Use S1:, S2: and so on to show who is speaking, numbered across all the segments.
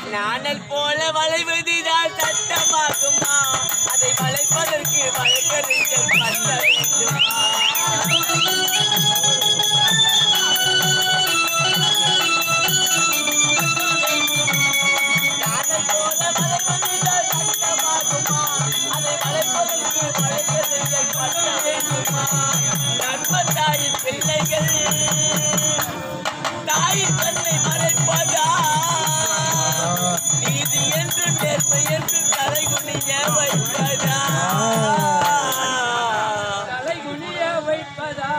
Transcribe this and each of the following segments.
S1: நாணல் போல வளைவதுதான் சட்டமாகுமா அதை வளைப்பதற்கு வழக்கறிஞர் பண்ண வேண்டுமா நாணல் போல வளைவதுதான் சட்டமாகுமா அதை வளைப்பதற்கு வழக்கறிஞர் பண்ண வேண்டுமா நண்பன் தாயின் பிள்ளைகள் தாயின் தன்னை மறைப்பதா நீதி என்று நேர்மை என்று தலைகுனிய வைப்பதா
S2: தலைகுனிய வைப்பதா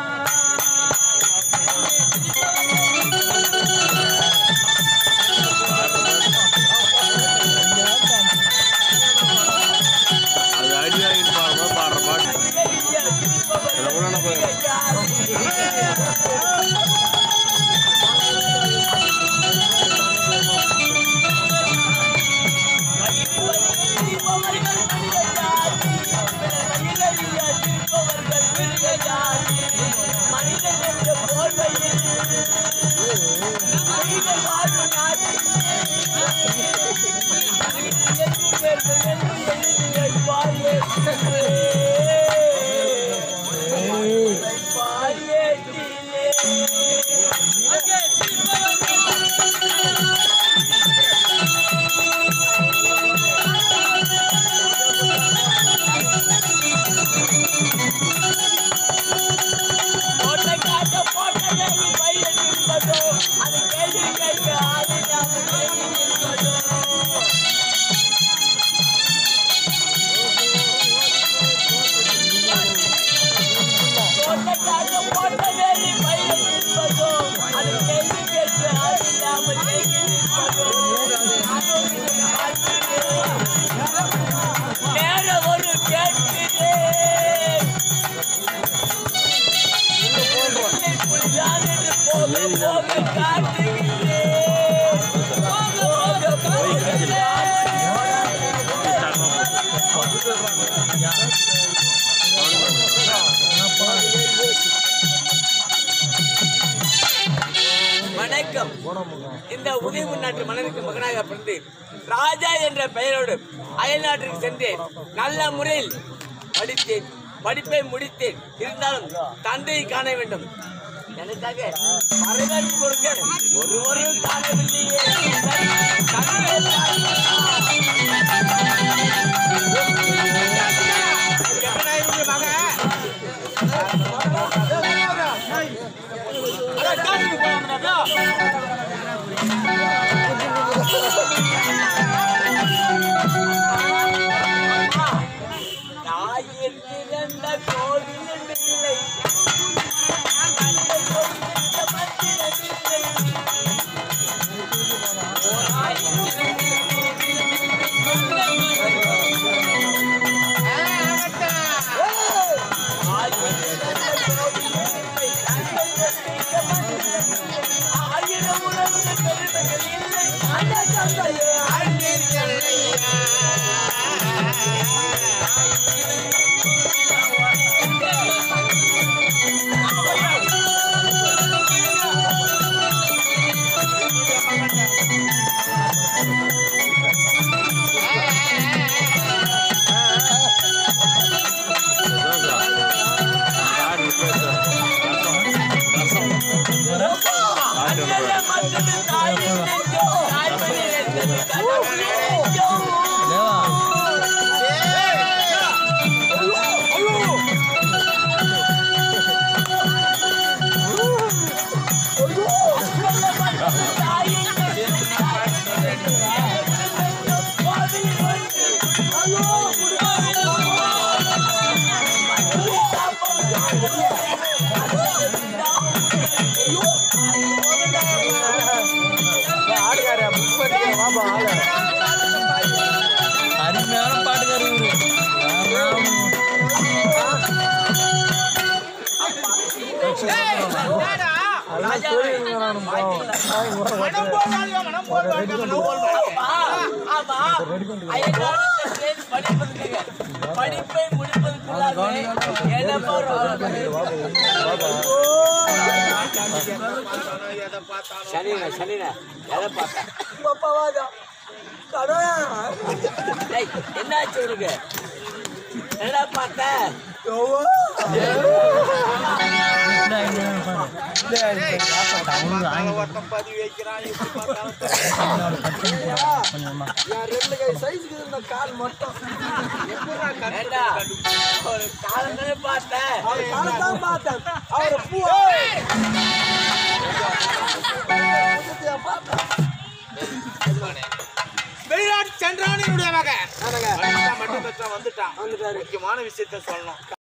S3: அது அடி வாங்கிட்டு பாடுற பாடுற பாட்டு இதை கூட நம்ம
S1: மனிதன் என்ற போர்வையில் மனிதன் வாழும் நாட்டில் என்று நேர்மை என்று எழுதி வைப்பாயே வைப்பாயே
S2: அங்கே சிரிப்பவர்கள்
S1: போட்ட காட்ட போட்டதே பயிர் நிற்பதோ அது கேள்வி கேட்க ஆளில்லாமல் கேள்வி நிற்பதோ போட்ட காட்ட போட்டதே பயிர் நிற்பதோ அது கேள்வி கேட்க ஆளில்லாமல் கேள்வி நிற்பதோ நேர ஒரு கேட்கிறேன் போக போக காட்டுகிறேன் போக போக வணக்கம் இந்த உதவி நாட்டு மன்னனுக்கு மகனாக பிறந்து ராஜா என்ற பெயரோடு அயல் நாட்டிற்கு சென்று நல்ல முறையில் படித்தேன் படிப்பை முடித்தேன் இருந்தாலும் தந்தையை காண வேண்டும் எனக்காக வரவேற்பு கொடுக்க ஒருவரும் காணவில்லையே தந்தையை தாயின் பிறந்த கோவில் இல்லை தந்தை கொடுத்த மந்திரமில்லை. தாயின் பிறந்த கோவில் இல்லை, தந்தை கொடுத்த மந்திரமில்லை. ஆயிரம் உறவுகள் பெருமைகள் இல்லை அந்த தந்தையே
S3: யார் நிற்கிறது ரசம் ரசம்
S1: அண்ணல மற்றது தாயின் நெஞ்சம், தாய்மணி நெஞ்சது கடவுள் நெஞ்சம். அண்ணல மற்றது தாயின் நெஞ்சம், தாய்மணி நெஞ்சம், கடவுள் நெஞ்சம். கோவில் வந்து, ஐயோ,
S2: அருமையான பாட்டுக்காரர் இவரு
S1: ஆமா அயல்நாடு சென்றேன் படிப்பதற்காக. படிப்பை முடிப்பதற்குள்ளாக இடம் ஒரு சனின சனின எதை பார்த்தா டேய், என்னாச்சு உனக்கு என்னடா பார்த்த
S4: ஒருத்தன் பதிவு வைக்கிறான் எப்படி பார்த்தாலும்
S1: ஏண்டா ஒரு காலங்களே பார்த்தேன்
S4: வெளிநாட்டு சென்றான் என்னுடைய மகன் வந்துட்டான் மட்டும் பெற்றான் வந்துட்டான் முக்கியமான விஷயத்த சொல்லணும்